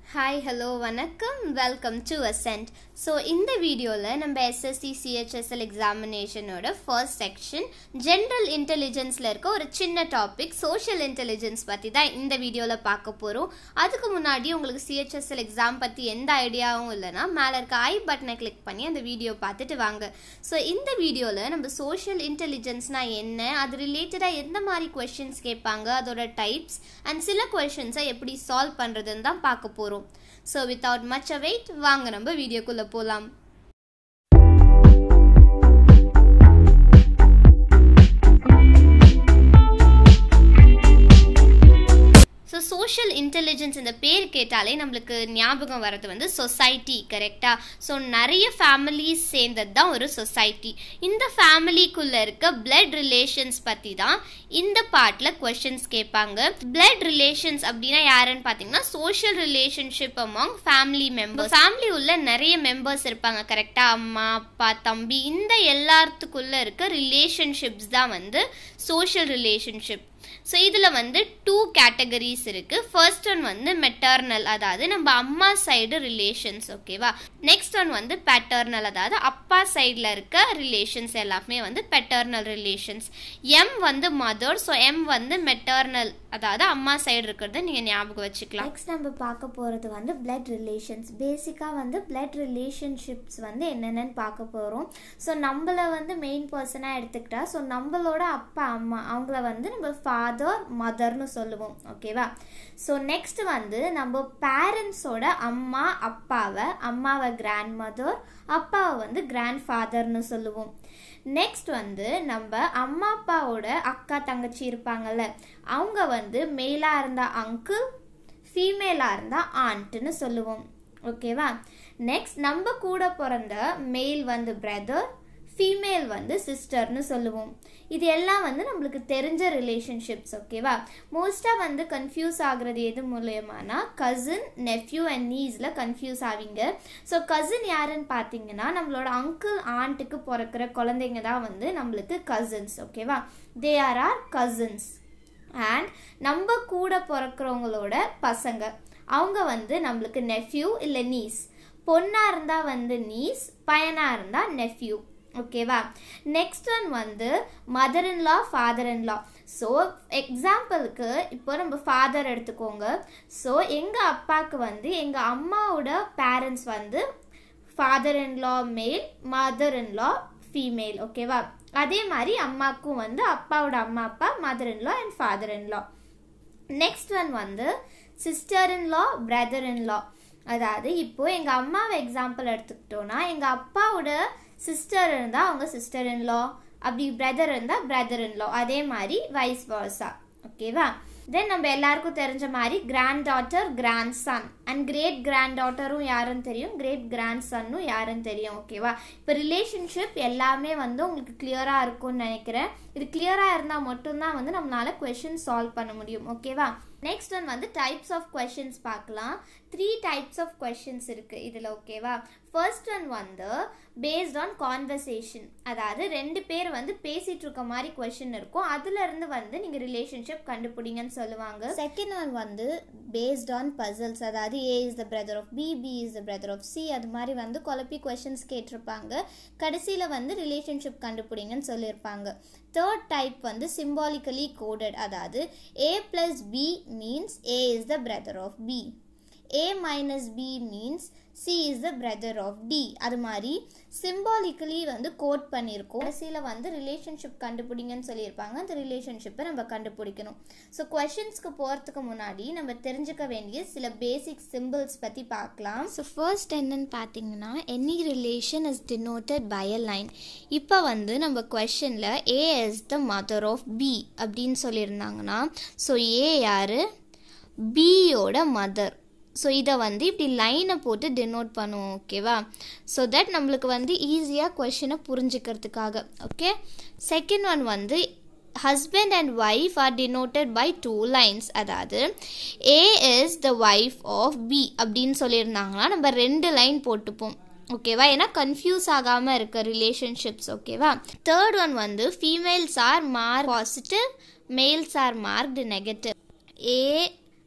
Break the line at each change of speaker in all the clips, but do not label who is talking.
hi hello வணக்கம் welcome to Ascent so இந்த வீடியோவில் நம்ம எஸ்எஸ்சி சிஹெச்எஸ்எல் எக்ஸாமினேஷனோட ஃபர்ஸ்ட் செக்ஷன் ஜென்ரல் இன்டெலிஜென்ஸில் இருக்க ஒரு சின்ன டாபிக் சோஷியல் இன்டெலிஜென்ஸ் பற்றி தான் இந்த வீடியோவில் பார்க்க போகிறோம் அதுக்கு முன்னாடி உங்களுக்கு சிஹெச்எஸ்எல் எக்ஸாம் பற்றி எந்த ஐடியாவும் இல்லைன்னா மேலே இருக்க ஐ பட்டனை கிளிக் பண்ணி அந்த வீடியோ பார்த்துட்டு வாங்க ஸோ இந்த வீடியோவில் நம்ம சோஷியல் இன்டெலிஜென்ஸ்னால் என்ன அது ரிலேட்டடாக எந்த மாதிரி கொஷின்ஸ் கேட்பாங்க அதோட டைப்ஸ் அண்ட் சில கொஷின்ஸை எப்படி சால்வ் பண்ணுறதுன்னு தான் பார்க்க போகிறோம் ஸோ வித்தவுட் மச் வெயிட் வாங்க நம்ம வீடியோக்குள்ளே போகலாம் ஸோ சோஷியல் இன்டெலிஜென்ஸ் இந்த பேர் கேட்டாலே நம்மளுக்கு ஞாபகம் வர்றது வந்து சொசைட்டி கரெக்டாக ஸோ நிறைய ஃபேமிலிஸ் சேர்ந்தது தான் ஒரு சொசைட்டி இந்த ஃபேமிலிக்குள்ளே இருக்க பிளட் ரிலேஷன்ஸ் பற்றி தான் இந்த பார்ட்டில் கொஷின்ஸ் கேட்பாங்க பிளட் ரிலேஷன்ஸ் அப்படின்னா யாருன்னு பார்த்தீங்கன்னா social relationship among family members family உள்ள நிறைய மெம்பர்ஸ் இருப்பாங்க கரெக்டாக அம்மா அப்பா தம்பி இந்த எல்லாத்துக்குள்ளே இருக்க ரிலேஷன்ஷிப்ஸ் தான் வந்து சோஷியல் ரிலேஷன்ஷிப் ஸோ இதில் வந்து டூ கேட்டகரிஸ் இருக்குது ஃபர்ஸ்ட் ஒன் வந்து மெட்டர்னல் அதாவது நம்ம அம்மா சைடு ரிலேஷன்ஸ் ஓகேவா நெக்ஸ்ட் ஒன் வந்து பேட்டர்னல் அதாவது அப்பா சைடில் இருக்க ரிலேஷன்ஸ் எல்லாமே வந்து பெட்டர்னல் ரிலேஷன்ஸ் எம் வந்து மதர் ஸோ எம் வந்து மெட்டர்னல் அதாவது அம்மா சைடு இருக்கிறத நீங்கள் ஞாபகம் வச்சுக்கலாம்
நெக்ஸ்ட் நம்ம பார்க்க போகிறது வந்து பிளட் ரிலேஷன்ஸ் பேசிக்காக வந்து பிளட் ரிலேஷன்ஷிப்ஸ் வந்து என்னென்னு பார்க்க போகிறோம் ஸோ நம்மளை வந்து மெயின் பர்சனாக எடுத்துக்கிட்டா ஸோ நம்மளோட அப்பா அம்மா அவங்கள வந்து நம்ம ஃபாதர் மதர்னு சொல்லுவோம் ஓகேவா ஸோ நெக்ஸ்ட் வந்து நம்ம பேரண்ட்ஸோட அம்மா அப்பாவை அம்மாவை கிராண்ட் மதர் அப்பாவை வந்து கிராண்ட் ஃபாதர்னு சொல்லுவோம் நெக்ஸ்ட் வந்து நம்ம அம்மா அப்பாவோட அக்கா தங்கச்சி இருப்பாங்கல்ல அவங்க வந்து மேலாக இருந்தால் அங்கிள் ஃபீமேலாக இருந்தால் ஆண்ட்டுன்னு சொல்லுவோம் ஓகேவா நெக்ஸ்ட் நம்ம கூட பிறந்த மேல் வந்து பிரதர் ஃபீமேல் வந்து சிஸ்டர்னு சொல்லுவோம் இது எல்லாம் வந்து நம்மளுக்கு தெரிஞ்ச ரிலேஷன்ஷிப்ஸ் ஓகேவா மோஸ்ட்டாக வந்து கன்ஃபியூஸ் ஆகுறது எது மூலயமானா கசின் நெஃப்யூ அண்ட் நீஸில் கன்ஃபியூஸ் ஆவீங்க ஸோ கசின் யாருன்னு பார்த்தீங்கன்னா நம்மளோட அங்கிள் ஆண்ட்டுக்கு பிறக்கிற குழந்தைங்க தான் வந்து நம்மளுக்கு கசின்ஸ் ஓகேவா they are are cousins and நம்ம கூட பிறக்கிறவங்களோட பசங்க அவங்க வந்து நம்மளுக்கு நெஃப்யூ இல்லை நீஸ் பொண்ணாக இருந்தால் வந்து நீஸ் பையனாக இருந்தால் நெஃப்யூ ஓகேவா நெக்ஸ்ட் ஒன் வந்து mother in law father in law so எக்ஸாம்பிளுக்கு இப்போ நம்ம ஃபாதர் எடுத்துக்கோங்க ஸோ எங்கள் அப்பாவுக்கு வந்து எங்கள் அம்மாவோட பேரண்ட்ஸ் வந்து ஃபாதர் இன் லா மேல் மதர் இன் லா ஃபீமேல் ஓகேவா அதே மாதிரி அம்மாவுக்கும் வந்து அப்பாவோட அம்மா அப்பா mother in law and father in law next one வந்து sister in law brother in law அதாவது இப்போ எங்கள் அம்மாவை எக்ஸாம்பிள் எடுத்துக்கிட்டோன்னா எங்கள் அப்பாவோட சிஸ்டர் இருந்தால் அவங்க சிஸ்டர் இன் லா அப்படி பிரதர் இருந்தால் பிரதர் இன் லா அதே மாதிரி வைஸ் வர்ஸா ஓகேவா தென் நம்ம எல்லாருக்கும் தெரிஞ்ச மாதிரி granddaughter grandson and great grand டாட்டரும் யாருன்னு தெரியும் கிரேட் கிராண்ட் சன்னும் யாருன்னு தெரியும் ஓகேவா இப்போ ரிலேஷன்ஷிப் எல்லாமே வந்து உங்களுக்கு கிளியராக இருக்கும்னு நினைக்கிறேன் இது கிளியராக இருந்தால் மட்டும்தான் வந்து நம்மளால கொஷின் சால்வ் பண்ண முடியும் ஓகேவா நெக்ஸ்ட் ஒன் வந்து டைப்ஸ் ஆஃப் கொஷின்ஸ் பார்க்கலாம் த்ரீ டைப்ஸ் ஆஃப் கொஷின்ஸ் இருக்குது இதில் ஓகேவா ஃபர்ஸ்ட் ஒன் வந்து பேஸ்ட் ஆன் கான்வர்சேஷன் அதாவது ரெண்டு பேர் வந்து பேசிகிட்டு இருக்க மாதிரி கொஷின் இருக்கும் அதுலேருந்து வந்து நீங்கள் ரிலேஷன்ஷிப் கண்டுபிடிங்கன்னு சொல்லுவாங்க செகண்ட் ஒன் வந்து பேஸ்ட் ஆன் பசல்ஸ் அதாவது A is the brother of B B is the brother of C அது மாதிரி வந்து குழப்பி கொஷின்ஸ் கேட்டிருப்பாங்க கடைசியில் வந்து ரிலேஷன்ஷிப் கண்டுபிடிங்கன்னு சொல்லியிருப்பாங்க தேர்ட் டைப் வந்து சிம்பாலிக்கலி கோடட் அதாவது A plus B means A is the brother of B A minus B means C is the brother of D அது மாதிரி சிம்பாலிக்கலி வந்து கோட் பண்ணியிருக்கோம் கடைசியில் வந்து ரிலேஷன்ஷிப் கண்டுபிடிங்கன்னு சொல்லியிருப்பாங்க அந்த ரிலேஷன்ஷிப்பை நம்ம கண்டுபிடிக்கணும் ஸோ கொஷின்ஸ்க்கு போகிறதுக்கு முன்னாடி நம்ம தெரிஞ்சுக்க வேண்டிய சில பேசிக் சிம்பிள்ஸ் பற்றி பார்க்கலாம்
ஸோ ஃபர்ஸ்ட் என்னன்னு பார்த்தீங்கன்னா any relation is denoted by a line இப்போ வந்து நம்ம கொஷனில் A is the mother of B அப்படின்னு சொல்லியிருந்தாங்கன்னா ஸோ ஏ யார் பியோட மதர் ஸோ இதை வந்து இப்படி லைனை போட்டு டினோட் பண்ணுவோம் ஓகேவா ஸோ தட் நம்மளுக்கு வந்து ஈஸியாக கொஷினை புரிஞ்சுக்கிறதுக்காக ஓகே செகண்ட் ஒன் வந்து husband and wife are denoted by two lines அதாவது A is the wife of B அப்படின்னு சொல்லியிருந்தாங்கன்னா நம்ம ரெண்டு லைன் போட்டுப்போம் ஓகேவா ஏன்னா கன்ஃபியூஸ் ஆகாமல் இருக்க ரிலேஷன்ஷிப்ஸ் ஓகேவா தேர்ட் ஒன் வந்து females are mark positive males are marked negative A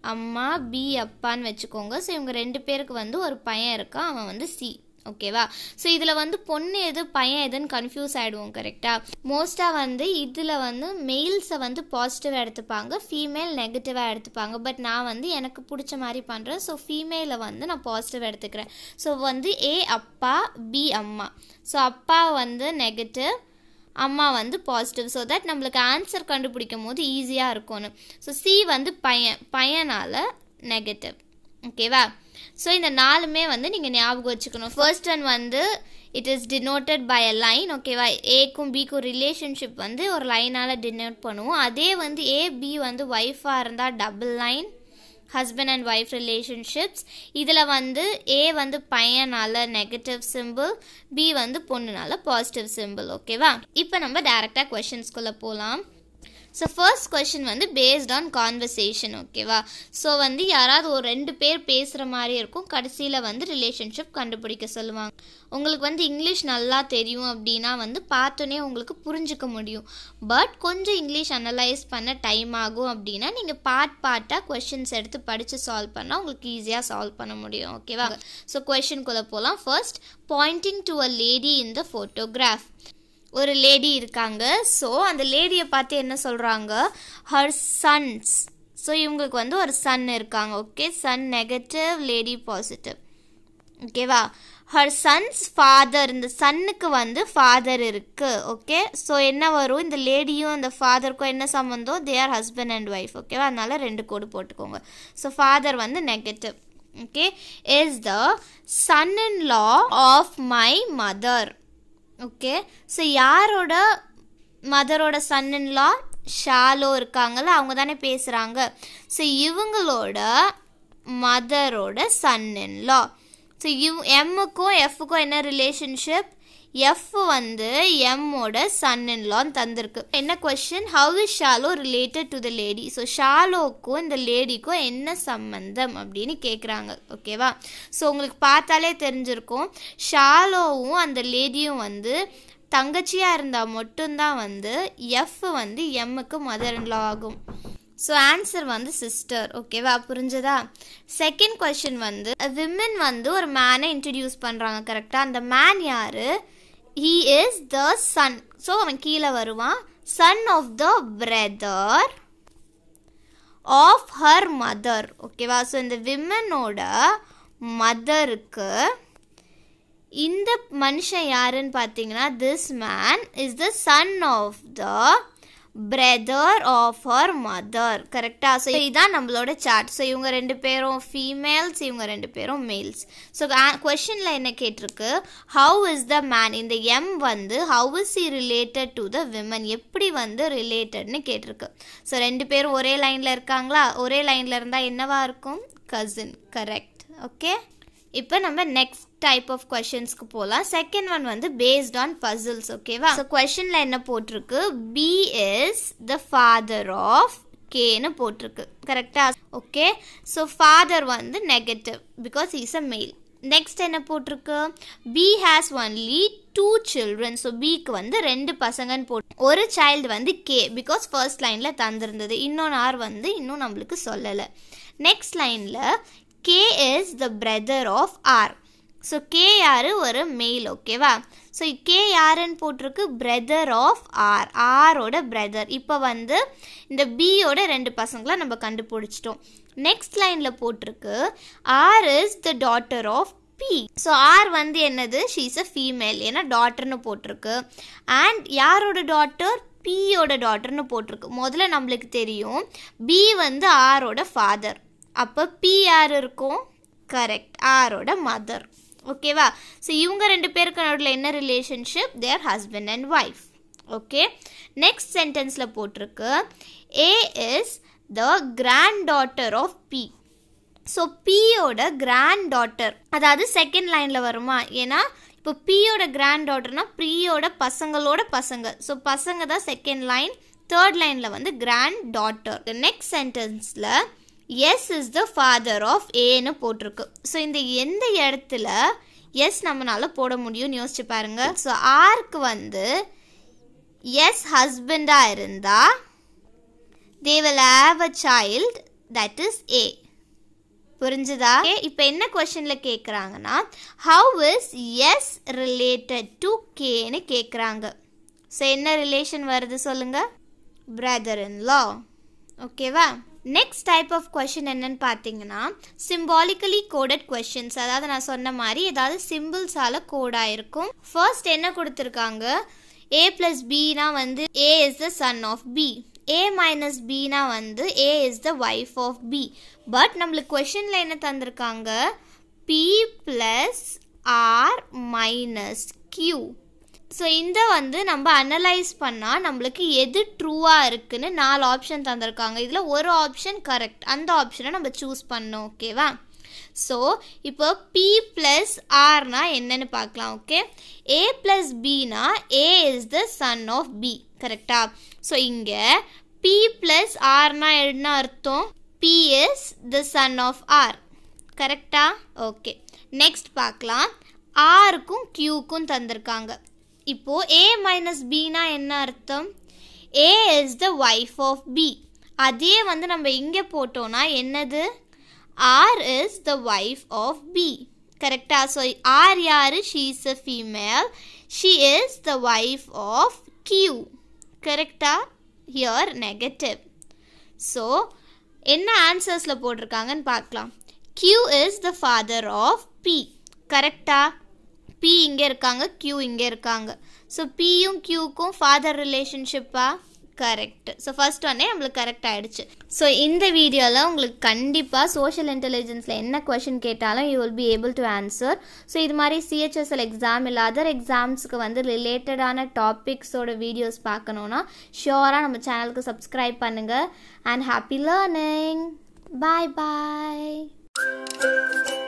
அம்மா பி அப்பான்னு வச்சுக்கோங்க ஸோ இவங்க ரெண்டு பேருக்கு வந்து ஒரு பையன் இருக்கான் அவன் வந்து சி ஓகேவா ஸோ இதில் வந்து பொண்ணு எது பையன் எதுன்னு கன்ஃபியூஸ் ஆகிடுவோம் கரெக்டாக மோஸ்ட்டாக வந்து இதில் வந்து மெயில்ஸை வந்து பாசிட்டிவாக எடுத்துப்பாங்க ஃபீமேல் நெகட்டிவாக எடுத்துப்பாங்க பட் நான் வந்து எனக்கு பிடிச்ச மாதிரி பண்ணுறேன் ஸோ ஃபீமேலை வந்து நான் பாசிட்டிவ் எடுத்துக்கிறேன் ஸோ வந்து ஏ அப்பா பி அம்மா ஸோ அப்பா வந்து நெகட்டிவ் அம்மா வந்து பாசிட்டிவ் ஸோ தட் நம்மளுக்கு ஆன்சர் கண்டுபிடிக்கும் போது ஈஸியாக இருக்கும்னு ஸோ சி வந்து பையன் பையனால் நெகட்டிவ் ஓகேவா ஸோ இந்த நாலுமே வந்து நீங்கள் ஞாபகம் வச்சுக்கணும் ஃபர்ஸ்ட் ஒன் வந்து it is denoted by a line ஓகேவா ஏக்கும் பிக்கும் ரிலேஷன்ஷிப் வந்து ஒரு லைனால் டினோட் பண்ணுவோம் அதே வந்து ஏ பி வந்து ஒய்ஃபாக இருந்தால் double line husband and wife relationships இதில் வந்து ஏ வந்து பையனால் நெகட்டிவ் சிம்பிள் பி வந்து பொண்ணுனால பாசிட்டிவ் சிம்பிள் ஓகேவா இப்போ நம்ம டேரெக்டாக கொஷின்ஸ்குள்ளே போகலாம் ஸோ ஃபர்ஸ்ட் கொஷின் வந்து பேஸ்ட் ஆன் கான்வர்சேஷன் ஓகேவா ஸோ வந்து யாராவது ஒரு ரெண்டு பேர் பேசுகிற மாதிரி இருக்கும் கடைசியில் வந்து ரிலேஷன்ஷிப் கண்டுபிடிக்க சொல்லுவாங்க உங்களுக்கு வந்து இங்கிலீஷ் நல்லா தெரியும் அப்படின்னா வந்து பார்த்தோன்னே உங்களுக்கு புரிஞ்சுக்க முடியும் பட் கொஞ்சம் இங்கிலீஷ் அனலைஸ் பண்ண டைம் ஆகும் அப்படின்னா நீங்கள் பார்ட் பார்ட்டாக கொஷின்ஸ் எடுத்து படித்து சால்வ் பண்ணால் உங்களுக்கு ஈஸியாக சால்வ் பண்ண முடியும் ஓகேவா ஸோ கொஷின்குள்ளே போகலாம் first pointing to a lady in the photograph ஒரு லேடி இருக்காங்க ஸோ அந்த லேடியை பார்த்து என்ன சொல்கிறாங்க ஹர் சன்ஸ் ஸோ இவங்களுக்கு வந்து ஒரு சன் இருக்காங்க okay son negative lady positive ஓகேவா ஹர் சன்ஸ் ஃபாதர் இந்த சன்னுக்கு வந்து ஃபாதர் இருக்குது ஓகே ஸோ என்ன வரும் இந்த லேடியும் இந்த ஃபாதருக்கும் என்ன சம்மந்தம் they are husband and wife ஓகேவா அதனால ரெண்டு கோடு போட்டுக்கோங்க ஸோ ஃபாதர் வந்து negative okay is the son in law of my mother okay so யாரோட மதரோட சன்னின்லா ஷாலோ இருக்காங்கல்ல அவங்க தானே பேசுகிறாங்க ஸோ இவங்களோட மதரோட சன்னின்லா ஸோ இவ் எம்முக்கும் எஃப்க்கும் என்ன ரிலேஷன்ஷிப் எஃப் வந்து எம்மோட சன் இன்லான்னு தந்திருக்கு என்ன question how is Shalu related to the lady so ஷாலோக்கும் இந்த லேடிக்கும் என்ன சம்பந்தம் அப்படின்னு கேட்குறாங்க ஓகேவா ஸோ உங்களுக்கு பார்த்தாலே தெரிஞ்சிருக்கும் ஷாலோவும் அந்த லேடியும் வந்து தங்கச்சியாக இருந்தால் மட்டும்தான் வந்து எஃப் வந்து எம்முக்கு மதர் இன்லா ஆகும் ஸோ ஆன்சர் வந்து சிஸ்டர் ஓகேவா புரிஞ்சதா செகண்ட் கொஷின் வந்து விமன் வந்து ஒரு மேனை இன்ட்ரடியூஸ் பண்ணுறாங்க கரெக்டாக அந்த மேன் யார் he is the son so அவன் கீழே வருவான் son of the brother of her mother ஓகேவா ஸோ இந்த விமனோட மதருக்கு இந்த மனுஷன் யாருன்னு பார்த்தீங்கன்னா this man is the son of the brother of her mother கரெக்டாக ஸோ இதுதான் நம்மளோட சார்ட் ஸோ இவங்க ரெண்டு பேரும் ஃபீமேல்ஸ் இவங்க ரெண்டு பேரும் மேல்ஸ் ஸோ கொஷனில் என்ன கேட்டிருக்கு ஹவு இஸ் த மேன் இந்த எம் வந்து how is he related to the women எப்படி வந்து ரிலேட்டட்னு கேட்டிருக்கு ஸோ ரெண்டு பேரும் ஒரே லைனில் இருக்காங்களா ஒரே லைனில் இருந்தால் என்னவா இருக்கும் கசின் கரெக்ட் ஓகே இப்போ நம்ம நெக்ஸ்ட் டைப் ஆஃப் கொஷின்ஸ்க்கு போகலாம் செகண்ட் ஒன் வந்து பேஸ்ட் ஆன் பசில்ஸ் ஓகேவா ஸோ கொஷனில் என்ன போட்டிருக்கு B is the father of கேன்னு போட்டிருக்கு கரெக்டா ஓகே ஸோ ஃபாதர் வந்து negative because is a male next என்ன போட்டிருக்கு B has only two children so பிக்கு வந்து ரெண்டு பசங்கன்னு போட்டு ஒரு சைல்டு வந்து கே பிகாஸ் ஃபர்ஸ்ட் லைனில் தந்திருந்தது இன்னொன்று ஆர் வந்து இன்னும் நம்மளுக்கு சொல்லலை நெக்ஸ்ட் லைனில் K is the brother of R so K யார் ஒரு மெயில் ஓகேவா ஸோ கே யாருன்னு போட்டிருக்கு பிரதர் ஆஃப் ஆர் ஆரோட பிரதர் இப்போ வந்து இந்த பியோட ரெண்டு பசங்களை நம்ம கண்டுபிடிச்சிட்டோம் நெக்ஸ்ட் லைனில் போட்டிருக்கு R is the daughter of B so R வந்து என்னது ஷீஸ் அ ஃபீமேல் ஏன்னா டாட்டர்னு போட்டிருக்கு அண்ட் யாரோட டாட்டர் பியோட டாட்டர்னு போட்டிருக்கு முதல்ல நம்மளுக்கு தெரியும் பி வந்து ஆரோட ஃபாதர் அப்போ பி யார் இருக்கும் கரெக்ட் ஆரோட மதர் ஓகேவா ஸோ இவங்க ரெண்டு பேருக்கு நடுவில் என்ன relationship they're husband and wife okay next சென்டென்ஸில் போட்டிருக்கு A is the granddaughter of B so பியோட கிராண்ட் டாட்டர் அதாவது செகண்ட் லைனில் வருமா ஏன்னா இப்போ பியோட கிராண்ட் டாட்டர்னா பியோட பசங்களோட பசங்க ஸோ பசங்க தான் செகண்ட் லைன் தேர்ட் லைனில் வந்து கிராண்ட் டாட்டர் நெக்ஸ்ட் சென்டென்ஸில் S is the father of ஏன்னு போட்டிருக்கு ஸோ இந்த எந்த இடத்துல எஸ் நம்மளால போட முடியும்னு யோசிச்சு பாருங்க ஸோ ஆர்க்கு வந்து எஸ் ஹஸ்பண்டாக இருந்தால் they will have a child that is A புரிஞ்சுதா இப்போ என்ன கொஷனில் கேட்குறாங்கன்னா how is S related to கேன்னு கேட்குறாங்க ஸோ என்ன ரிலேஷன் வருது சொல்லுங்க பிரதர் இன் லா ஓகேவா நெக்ஸ்ட் டைப் ஆஃப் கொஷின் என்னன்னு பார்த்தீங்கன்னா சிம்பாலிக்கலி கோடட் கொஷின்ஸ் அதாவது நான் சொன்ன மாதிரி ஏதாவது சிம்பிள்ஸால் கோடாக இருக்கும் ஃபர்ஸ்ட் என்ன கொடுத்துருக்காங்க ஏ ப்ளஸ் பினா வந்து A is the son of B A minus பினா வந்து A is the wife of B but நம்மளுக்கு கொஷனில் என்ன தந்திருக்காங்க B plus R minus Q so இந்த வந்து நம்ம அனலைஸ் பண்ணால் நம்மளுக்கு எது ட்ரூவாக இருக்குன்னு நாலு ஆப்ஷன் தந்திருக்காங்க இதில் ஒரு ஆப்ஷன் கரெக்ட் அந்த ஆப்ஷனை நம்ம சூஸ் பண்ணோம் ஓகேவா ஸோ இப்போ பி ப்ளஸ் ஆர்னா என்னன்னு பார்க்கலாம் ஓகே ஏ ப்ளஸ் பினா A is the son of B கரெக்டா ஸோ இங்கே பி ப்ளஸ் ஆர்னா என்ன அர்த்தம் B is the son of R கரெக்டா ஓகே நெக்ஸ்ட் பார்க்கலாம் ஆருக்கும் க்யூக்கும் தந்திருக்காங்க இப்போ ஏ மைனஸ் பினா என்ன அர்த்தம் A is the wife of B அதே வந்து நம்ம இங்கே போட்டோம்னா என்னது R is the wife of B கரெக்டா ஸோ ஆர் யாரு she is a female she is the wife of Q கரெக்டா ஹியர் நெகட்டிவ் ஸோ என்ன ஆன்சர்ஸில் போட்டிருக்காங்கன்னு பார்க்கலாம் Q is the father of B கரெக்டா பி இங்கே இருக்காங்க கியூ இங்கே இருக்காங்க ஸோ பியும் கியூக்கும் ஃபாதர் ரிலேஷன்ஷிப்பா கரெக்ட் ஸோ ஃபர்ஸ்ட் ஒன்னே நம்மளுக்கு கரெக்ட் ஆயிடுச்சு ஸோ இந்த வீடியோவில் உங்களுக்கு கண்டிப்பாக சோஷியல் இன்டெலிஜென்ஸில் என்ன கொஷின் கேட்டாலும் you will be able to answer so இது மாதிரி சிஹெச்எஸ்எல் எக்ஸாம் இல்லை அதர் எக்ஸாம்ஸ்க்கு வந்து ரிலேட்டடான டாபிக்ஸோட வீடியோஸ் பார்க்கணுன்னா ஷியோராக நம்ம சேனலுக்கு சப்ஸ்கிரைப் பண்ணுங்கள் and happy learning bye bye